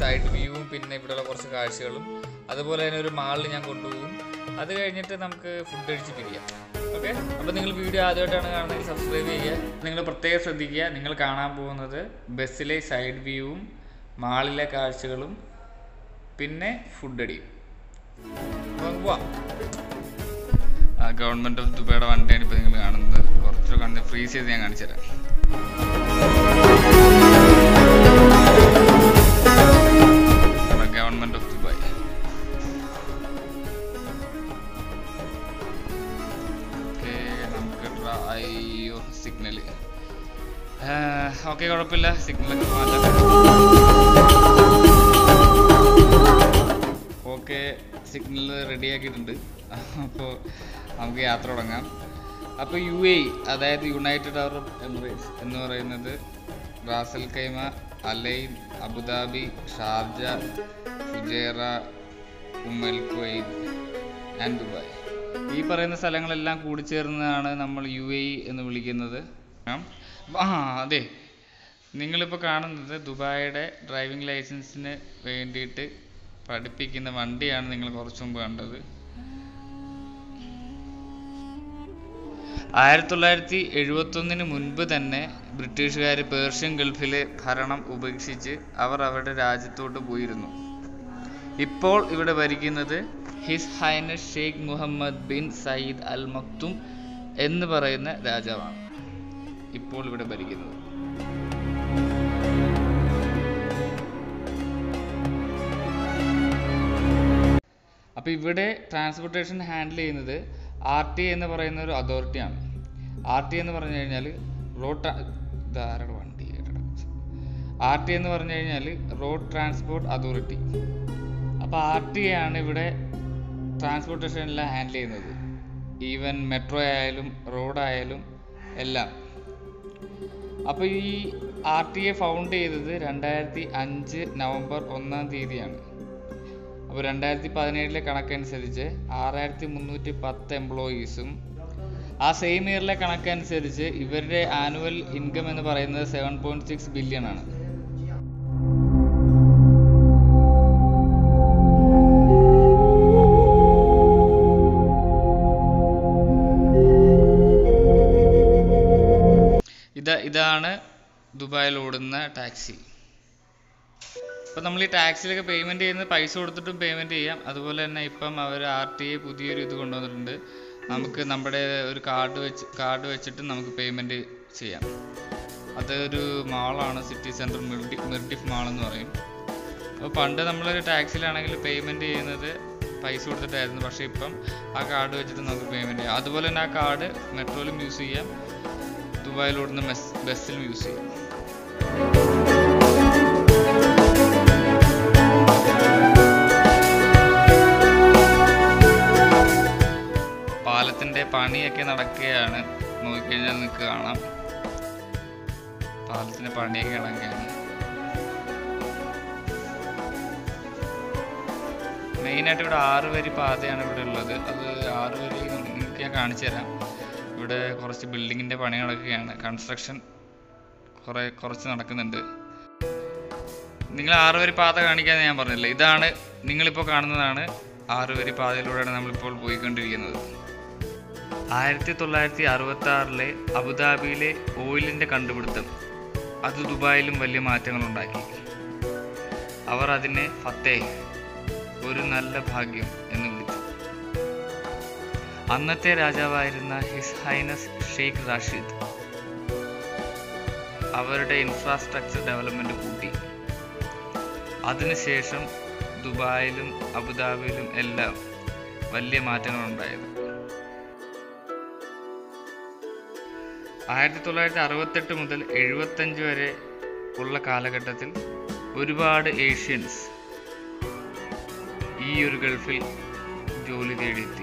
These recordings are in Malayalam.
സൈഡ് വ്യൂവും പിന്നെ ഇവിടെയുള്ള കുറച്ച് കാഴ്ചകളും അതുപോലെ തന്നെ ഒരു മാളിൽ ഞാൻ കൊണ്ടുപോകും അത് കഴിഞ്ഞിട്ട് നമുക്ക് ഫുഡ് അടിച്ച് പിരിയാം ഓക്കെ അപ്പോൾ നിങ്ങൾ വീഡിയോ ആദ്യമായിട്ടാണ് കാണുന്നതെങ്കിൽ സബ്സ്ക്രൈബ് ചെയ്യുക നിങ്ങൾ പ്രത്യേകം ശ്രദ്ധിക്കുക നിങ്ങൾ കാണാൻ പോകുന്നത് ബസ്സിലെ സൈഡ് വ്യൂവും മാളിലെ കാഴ്ചകളും പിന്നെ ഫുഡ് അടിയും അപ്പോൾ നമുക്ക് പോവാം ഗവൺമെൻറ് ഓഫ് ദുബൈയുടെ വണ്ടിയാണ് ഇപ്പോൾ നിങ്ങൾ കാണുന്നത് കുറച്ചൊക്കെ കണ്ട് ഫ്രീസ് ചെയ്ത് ഞാൻ കാണിച്ചു തരാം ഗവൺമെൻറ് ഓഫ് ദുബായ് ഓക്കെ നമുക്ക് ട്രാ- അയ്യോ സിഗ്നൽ ഓക്കെ കുഴപ്പമില്ല സിഗ്നലൊക്കെ മാറ്റാം ഓക്കെ സിഗ്നൽ റെഡി ആക്കിയിട്ടുണ്ട് അപ്പോൾ നമുക്ക് യാത്ര തുടങ്ങാം അപ്പോൾ യു എ അതായത് യുണൈറ്റഡ് അറബ് എമിറേറ്റ്സ് എന്ന് പറയുന്നത് Ras al Khaimah Al Ain Abu Dhabi Sharjah Fujairah Umm al Quwain and Dubai ഈ പറയുന്ന സ്ഥലങ്ങളെല്ലാം കൂടിച്ചേർന്നതാണ് നമ്മൾ യു എ എന്ന് വിളിക്കുന്നത് ആ ആ, അതെ നിങ്ങളിപ്പോൾ കാണുന്നത് ദുബായിയുടെ ഡ്രൈവിംഗ് ലൈസൻസിന് വേണ്ടിയിട്ട് പഠിപ്പിക്കുന്ന വണ്ടിയാണ് നിങ്ങൾ കുറച്ചു മുമ്പ് കണ്ടത് ആയിരത്തി തൊള്ളായിരത്തി എഴുപത്തൊന്നിന് മുൻപ് തന്നെ ബ്രിട്ടീഷുകാർ പേർഷ്യൻ ഗൾഫിലെ ഭരണം ഉപേക്ഷിച്ച് അവർ അവരുടെ രാജ്യത്തോട്ട് പോയിരുന്നു ഇപ്പോൾ ഇവിടെ ഭരിക്കുന്നത് His Highness Sheikh Mohammed bin Zayed al Maktoum എന്ന് പറയുന്ന രാജാവാണ് ഇപ്പോൾ ഇവിടെ ഭരിക്കുന്നത് അപ്പോൾ ഇവിടെ ട്രാൻസ്പോർട്ടേഷൻ ഹാൻഡിൽ ചെയ്യുന്നത് ആർ ടി എന്ന് പറയുന്ന ഒരു അതോറിറ്റിയാണ് ആർ ടി എന്ന് പറഞ്ഞു കഴിഞ്ഞാൽ റോഡ് ധാരാളം വണ്ടി ആർ ടി എന്ന് പറഞ്ഞു കഴിഞ്ഞാൽ റോഡ് ട്രാൻസ്പോർട്ട് അതോറിറ്റി അപ്പോൾ ആർ ടി ആണ് ഇവിടെ ട്രാൻസ്പോർട്ടേഷൻ എല്ലാം ഹാൻഡിൽ ചെയ്യുന്നത് ഈവൻ മെട്രോ ആയാലും റോഡായാലും എല്ലാം അപ്പോൾ ഈ ആർ ടി എ ഫൗണ്ട് ചെയ്തത് രണ്ടായിരത്തി അഞ്ച് നവംബർ ഒന്നാം തീയതിയാണ് അപ്പോൾ രണ്ടായിരത്തി പതിനേഴിലെ കണക്കനുസരിച്ച് ആറായിരത്തി മുന്നൂറ്റി പത്ത് എംപ്ലോയീസും ആ സെയിം ഇയറിലെ കണക്കനുസരിച്ച് ഇവരുടെ ആനുവൽ ഇൻകം എന്ന് പറയുന്നത് സെവൻ പോയിന്റ് സിക്സ് ബില്യൺ ആണ് ഇതാ ഇതാണ് ദുബായിൽ ഓടുന്ന ടാക്സി ഇപ്പം നമ്മൾ ഈ ടാക്സിയിലൊക്കെ പേയ്മെൻറ്റ് ചെയ്യുന്നത് പൈസ കൊടുത്തിട്ടും പേയ്മെൻറ്റ് ചെയ്യാം അതുപോലെ തന്നെ ഇപ്പം അവർ ആർ ടി ഐ പുതിയൊരു ഇത് കൊണ്ടുവന്നിട്ടുണ്ട് നമുക്ക് നമ്മുടെ ഒരു കാർഡ് വെച്ച് കാർഡ് വെച്ചിട്ട് നമുക്ക് പേയ്മെൻറ്റ് ചെയ്യാം അതൊരു മാളാണ് സിറ്റി സെൻറ്റർ മിർഡി മിർഡിഫ് മാൾ എന്ന് പറയും അപ്പോൾ പണ്ട് നമ്മളൊരു ടാക്സിയിലാണെങ്കിൽ പേയ്മെൻറ്റ് ചെയ്യുന്നത് പൈസ കൊടുത്തിട്ടായിരുന്നു പക്ഷേ ഇപ്പം ആ കാർഡ് വെച്ചിട്ട് നമുക്ക് പേയ്മെൻറ്റ് ചെയ്യാം അതുപോലെ തന്നെ ആ കാർഡ് മെട്രോയിലും യൂസ് ചെയ്യാം ദുബായിൽ ഓടുന്ന ബസ് ബസ്സിലും യൂസ് ചെയ്യാം പാലത്തിന്റെ പണിയൊക്കെ നടക്കുകയാണ് നോക്കിക്കഴിഞ്ഞാൽ നിങ്ങൾക്ക് കാണാം പാലത്തിന്റെ പണിയൊക്കെ നടക്കുകയാണ് മെയിനായിട്ട് ഇവിടെ ആറ് വരി പാതയാണ് ഇവിടെ ഉള്ളത് അത് ആറ് വരി നിങ്ങൾക്ക് ഞാൻ കാണിച്ചു തരാം ഇവിടെ കുറച്ച് ബിൽഡിങ്ങിന്റെ പണി നടക്കുകയാണ് കൺസ്ട്രക്ഷൻ കുറെ കുറച്ച് നടക്കുന്നുണ്ട് നിങ്ങൾ ആറ് വരി പാത കാണിക്കാന്ന് ഞാൻ പറഞ്ഞില്ല ഇതാണ് നിങ്ങളിപ്പോൾ കാണുന്നതാണ് ആറ് വരി പാതയിലൂടെയാണ് നമ്മളിപ്പോൾ പോയിക്കൊണ്ടിരിക്കുന്നത് ആയിരത്തി തൊള്ളായിരത്തി അറുപത്തി ആറിലെ അബുദാബിയിലെ ഓയിലിൻ്റെ കണ്ടുപിടുത്തം അത് ദുബായിലും വലിയ മാറ്റങ്ങൾ ഉണ്ടാക്കി അവർ അതിനെ ഫത്തേ ഒരു നല്ല ഭാഗ്യം എന്ന് വിളിച്ചു അന്നത്തെ രാജാവായിരുന്ന ഹിസ് ഹൈനസ് ഷെയ്ഖ് റാഷിദ് അവരുടെ ഇൻഫ്രാസ്ട്രക്ചർ ഡെവലപ്മെന്റ് കൂട്ടി അതിനുശേഷം ദുബായിലും അബുദാബിയിലും എല്ലാം വലിയ മാറ്റങ്ങൾ ഉണ്ടായത് ആയിരത്തി തൊള്ളായിരത്തി അറുപത്തെട്ട് മുതൽ എഴുപത്തഞ്ച് വരെ ഉള്ള കാലഘട്ടത്തിൽ ഒരുപാട് ഏഷ്യൻസ് ഈ ഒരു ഗൾഫിൽ ജോലി തേടിയെത്തി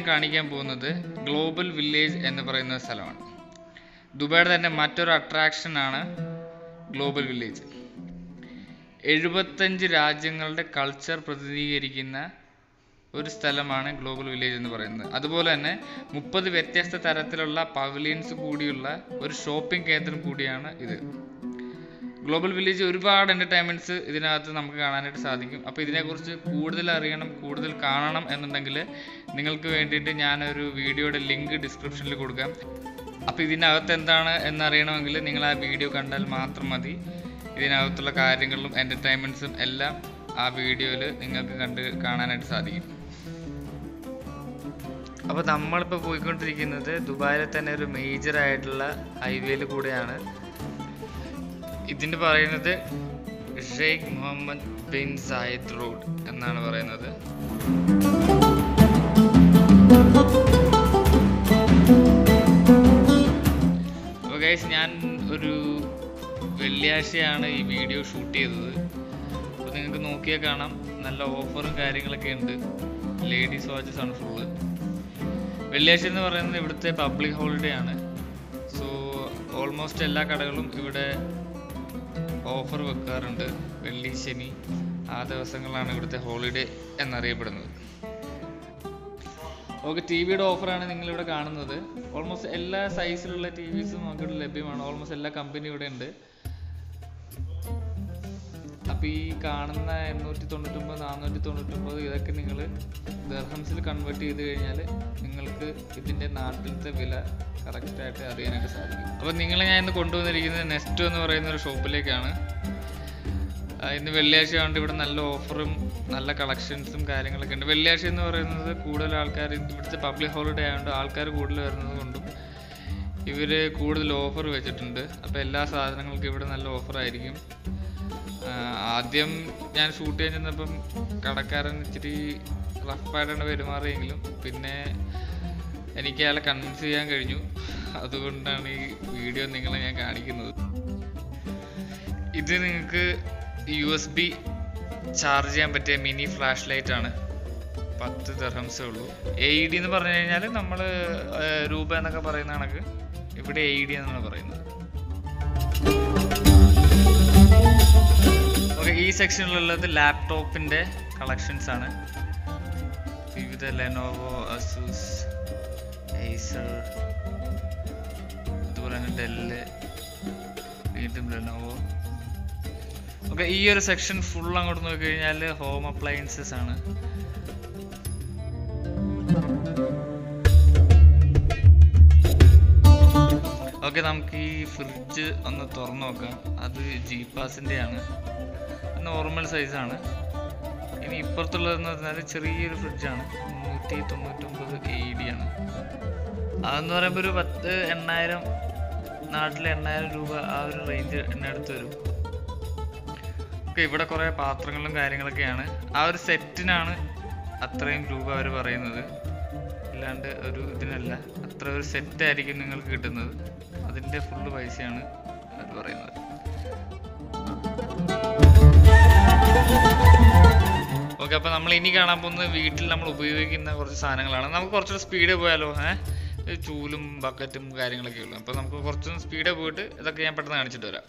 കാണിക്കാൻ പോകുന്നത് ഗ്ലോബൽ വില്ലേജ് എന്ന് പറയുന്ന സ്ഥലമാണ് ദുബായുടെ തന്നെ മറ്റൊരു അട്രാക്ഷനാണ് ഗ്ലോബൽ വില്ലേജ് എഴുപത്തഞ്ച് രാജ്യങ്ങളുടെ കൾച്ചർ പ്രതിനിധീകരിക്കുന്ന ഒരു സ്ഥലമാണ് ഗ്ലോബൽ വില്ലേജ് എന്ന് പറയുന്നത് അതുപോലെ തന്നെ മുപ്പത് വ്യത്യസ്ത തരത്തിലുള്ള പവലിയൻസ് കൂടിയുള്ള ഒരു ഷോപ്പിംഗ് കേന്ദ്രം കൂടിയാണ് ഇത് ഗ്ലോബൽ വില്ലേജ് ഒരുപാട് എൻ്റർടൈൻമെൻറ്റ്സ് ഇതിനകത്ത് നമുക്ക് കാണാനായിട്ട് സാധിക്കും അപ്പോൾ ഇതിനെക്കുറിച്ച് കൂടുതൽ അറിയണം കൂടുതൽ കാണണം എന്നുണ്ടെങ്കിൽ നിങ്ങൾക്ക് വേണ്ടിയിട്ട് ഞാനൊരു വീഡിയോയുടെ ലിങ്ക് ഡിസ്ക്രിപ്ഷനിൽ കൊടുക്കാം അപ്പോൾ ഇതിനകത്ത് എന്താണ് എന്നറിയണമെങ്കിൽ നിങ്ങൾ ആ വീഡിയോ കണ്ടാൽ മാത്രം മതി ഇതിനകത്തുള്ള കാര്യങ്ങളും എൻ്റർടൈൻമെൻറ്റ്സും എല്ലാം ആ വീഡിയോയിൽ നിങ്ങൾക്ക് കണ്ട് കാണാനായിട്ട് സാധിക്കും അപ്പോൾ നമ്മളിപ്പോൾ പോയിക്കൊണ്ടിരിക്കുന്നത് ദുബായിലെ തന്നെ ഒരു മേജർ ആയിട്ടുള്ള ഹൈവേയിൽ കൂടെയാണ് ഇതിന് പറയുന്നത് Sheikh Mohammed bin Zayed road എന്നാണ് പറയുന്നത് അപ്പോൾ ഗൈസ് ഞാൻ ഒരു വെള്ളിയാഴ്ചയാണ് ഈ വീഡിയോ ഷൂട്ട് ചെയ്തത് അപ്പോൾ നിങ്ങൾക്ക് നോക്കിയാൽ കാണാം നല്ല ഓഫറും കാര്യങ്ങളൊക്കെ ഉണ്ട് ലേഡീസ് വാച്ചസ് ആണ് ഫുള്ള് വെള്ളിയാഴ്ച എന്ന് പറയുന്നത് ഇവിടുത്തെ പബ്ലിക് ഹോളിഡേ ആണ് സോ ഓൾമോസ്റ്റ് എല്ലാ കടകളും ഇവിടെ ഓഫർ വെക്കാറുണ്ട് വെള്ളി ശനി ആ ദിവസങ്ങളാണ് ഇവിടുത്തെ ഹോളിഡേ എന്നറിയപ്പെടുന്നത് ഓക്കെ ടി വിയുടെ ഓഫറാണ് നിങ്ങളിവിടെ കാണുന്നത് ഓൾമോസ്റ്റ് എല്ലാ സൈസിലുള്ള ടി വിസും നമുക്ക് ഇവിടെ ലഭ്യമാണ് ഓൾമോസ്റ്റ് എല്ലാ കമ്പനി ഇവിടെ ഉണ്ട് അപ്പോൾ ഈ കാണുന്ന എണ്ണൂറ്റി തൊണ്ണൂറ്റൊമ്പത് നാനൂറ്റി തൊണ്ണൂറ്റൊമ്പത് ഇതൊക്കെ നിങ്ങൾ ദർഹംസിൽ കൺവേർട്ട് ചെയ്ത് കഴിഞ്ഞാൽ നിങ്ങൾക്ക് ഇതിൻ്റെ നാട്ടിലത്തെ വില കറക്റ്റായിട്ട് അറിയാനായിട്ട് സാധിക്കും അപ്പോൾ നിങ്ങളെ ഞാൻ ഇന്ന് കൊണ്ടുവന്നിരിക്കുന്നത് നെസ്റ്റോ എന്ന് പറയുന്ന ഒരു ഷോപ്പിലേക്കാണ് ആ, ഇന്ന് വെള്ളിയാഴ്ച ആയതുകൊണ്ട് ഇവിടെ നല്ല ഓഫറും നല്ല കളക്ഷൻസും കാര്യങ്ങളൊക്കെ ഉണ്ട് വെള്ളിയാഴ്ച എന്ന് പറയുന്നത് കൂടുതൽ ആൾക്കാർ ഇവിടുത്തെ പബ്ലിക് ഹോളിഡേ ആയതുകൊണ്ട് ആൾക്കാർ കൂടുതൽ വരുന്നത് കൊണ്ടും ഇവർ കൂടുതൽ ഓഫർ വെച്ചിട്ടുണ്ട് അപ്പോൾ എല്ലാ സാധനങ്ങൾക്കും ഇവിടെ നല്ല ഓഫർ ആയിരിക്കും ആ, ആദ്യം ഞാൻ ഷൂട്ട് ചെയ്യാൻ ചെന്നപ്പം കടക്കാരൻ ഇച്ചിരി റഫായിട്ടാണ് പെരുമാറിയെങ്കിലും പിന്നെ എനിക്ക് അയാളെ കൺവിൻസ് ചെയ്യാൻ കഴിഞ്ഞു അതുകൊണ്ടാണ് ഈ വീഡിയോ നിങ്ങളെ ഞാൻ കാണിക്കുന്നത് ഇത് നിങ്ങൾക്ക് യു എസ് ബി ചാർജ് ചെയ്യാൻ പറ്റിയ മിനി ഫ്ലാഷ് ലൈറ്റ് ആണ് പത്ത് ദർഹംസേ ഉള്ളൂ എ ഡി എന്ന് പറഞ്ഞു കഴിഞ്ഞാൽ നമ്മൾ രൂപ എന്നൊക്കെ പറയുന്ന കണക്ക് ഇവിടെ എ ഡി എന്നാണ് പറയുന്നത് ഓക്കെ ഈ സെക്ഷനിലുള്ളത് ലാപ്ടോപ്പിൻ്റെ കളക്ഷൻസ് ആണ് വിവിധ ലെനോവോ അസൂസ് ഏസർ അതുപോലെ തന്നെ ഡെല്ല് വീണ്ടും ലെനോവോ ഓക്കെ ഈ ഒരു സെക്ഷൻ ഫുൾ അങ്ങോട്ട് നോക്കി കഴിഞ്ഞാൽ ഹോം അപ്ലയൻസസ് ആണ് ഓക്കെ നമുക്ക് ഈ ഫ്രിഡ്ജ് ഒന്ന് തുറന്നു നോക്കാം അത് ജീപ്പാസിൻ്റെ ആണ് നോർമൽ സൈസാണ് ഇനി ഇപ്പുറത്തുള്ളതെന്ന് പറഞ്ഞാൽ ചെറിയൊരു ഫ്രിഡ്ജാണ് മുന്നൂറ്റി തൊണ്ണൂറ്റൊമ്പത് എ ഡി ആണ് അതെന്ന് പറയുമ്പോൾ ഒരു പത്ത് എണ്ണായിരം നാട്ടിലെ എണ്ണായിരം രൂപ ആ ഒരു റേഞ്ച് എണ്ണടുത്ത് വരും ഓക്കെ ഇവിടെ കുറേ പാത്രങ്ങളും കാര്യങ്ങളൊക്കെയാണ് ആ ഒരു സെറ്റിനാണ് അത്രയും രൂപ അവർ പറയുന്നത് അല്ലാണ്ട് ഒരു ഇതിനല്ല അത്ര ഒരു സെറ്റ് ആയിരിക്കും നിങ്ങൾക്ക് കിട്ടുന്നത് അതിൻ്റെ ഫുള്ള് പൈസയാണ് അവർ പറയുന്നത് ഓക്കെ അപ്പോൾ നമ്മൾ ഇനി കാണാൻ പോകുന്നത് വീട്ടിൽ നമ്മൾ ഉപയോഗിക്കുന്ന കുറച്ച് സാധനങ്ങളാണ് നമുക്ക് കുറച്ചുകൂടെ സ്പീഡ് പോയാലോ ഏഹ് ചൂലും ബക്കറ്റും കാര്യങ്ങളൊക്കെ ഉള്ളു അപ്പോൾ നമുക്ക് കുറച്ചൊന്ന് സ്പീഡ് പോയിട്ട് ഇതൊക്കെ ഞാൻ പെട്ടെന്ന് കാണിച്ചിട്ട് വരാം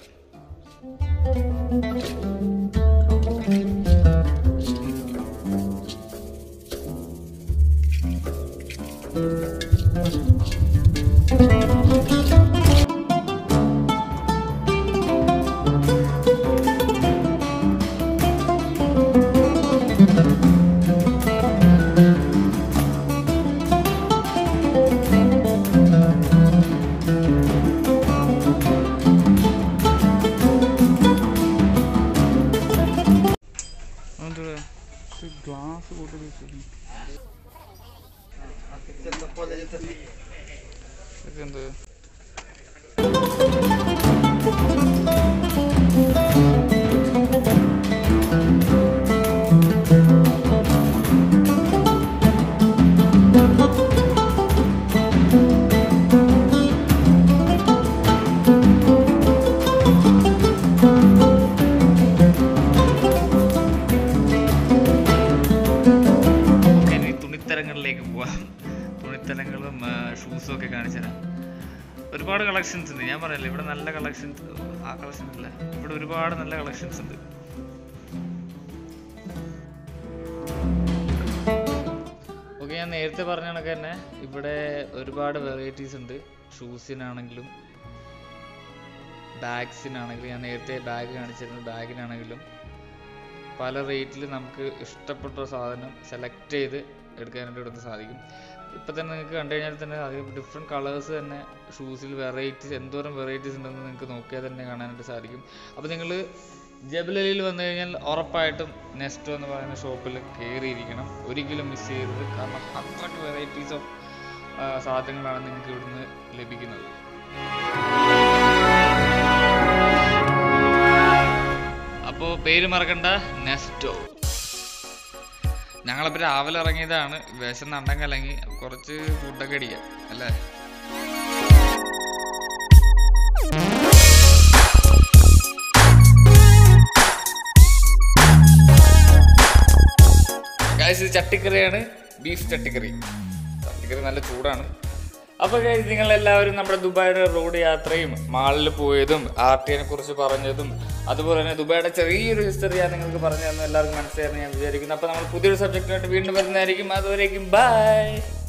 ഒരുപാട് കളക്ഷൻസ് ഉണ്ട് ഞാൻ പറയല്ലേ ഇവിടെ നല്ല കളക്ഷൻസ് ആ കളക്ഷൻ ഇല്ല ഇവിടെ ഒരുപാട് നല്ല കളക്ഷൻസ് ഉണ്ട് ഓക്കെ ഞാൻ നേരത്തെ പറഞ്ഞ കണക്ക് തന്നെ ഇവിടെ ഒരുപാട് വെറൈറ്റീസ് ഉണ്ട് ഷൂസിനാണെങ്കിലും ബാഗ്സിനാണെങ്കിലും ഞാൻ നേരത്തെ ബാഗ് കാണിച്ചിരുന്നു ബാഗിനാണെങ്കിലും പല റേറ്റിൽ നമുക്ക് ഇഷ്ടപ്പെട്ട സാധനം സെലക്ട് ചെയ്ത് എടുക്കാനായിട്ട് ഇവിടുന്ന് സാധിക്കും ഇപ്പം തന്നെ നിങ്ങൾക്ക് കണ്ടു കഴിഞ്ഞാൽ തന്നെ സാധിക്കും ഡിഫറെൻറ്റ് കളേഴ്സ് തന്നെ ഷൂസിൽ വെറൈറ്റീസ് എന്തോരം വെറൈറ്റീസ് ഉണ്ടെന്ന് നിങ്ങൾക്ക് നോക്കിയാൽ തന്നെ കാണാനായിട്ട് സാധിക്കും അപ്പോൾ നിങ്ങൾ ജബലലിയിൽ വന്നു കഴിഞ്ഞാൽ ഉറപ്പായിട്ടും നെസ്റ്റോ എന്ന് പറയുന്ന ഷോപ്പിൽ കയറിയിരിക്കണം ഒരിക്കലും മിസ് ചെയ്യരുത് കാരണം അത്രയ്ക്ക് വെറൈറ്റീസ് ഓഫ് സാധനങ്ങളാണ് നിങ്ങൾക്ക് ഇവിടുന്ന് ലഭിക്കുന്നത് അപ്പോൾ പേര് മറക്കണ്ട നെസ്റ്റോ ഞങ്ങളിപ്പോൾ രാവിലെ ഇറങ്ങിയതാണ് വിശന്നണ്ടം കലങ്ങി കുറച്ച് ഫുഡൊക്കെ അടിക്കാം അല്ലേ ഗായ്സ് ഇത് ചട്ടിക്കറിയാണ് ബീഫ് ചട്ടിക്കറി ചട്ടിക്കറി നല്ല ചൂടാണ് അപ്പോൾ ഗൈസ് നിങ്ങൾ എല്ലാവരും നമ്മുടെ ദുബായിയുടെ റോഡ് യാത്രയും മാളിൽ പോയതും ആർ ടി കുറിച്ച് പറഞ്ഞതും അതുപോലെ തന്നെ ദുബായിയുടെ ചെറിയൊരു ഹിസ്റ്ററി ഞാൻ നിങ്ങൾക്ക് പറഞ്ഞു തന്നു എല്ലാവർക്കും മനസ്സിലായെന്ന് ഞാൻ വിചാരിക്കുന്നു അപ്പോൾ നമ്മൾ പുതിയൊരു സബ്ജക്റ്റുമായിട്ട് വീണ്ടും വരുന്നതായിരിക്കും അതുവരേക്കും ബൈ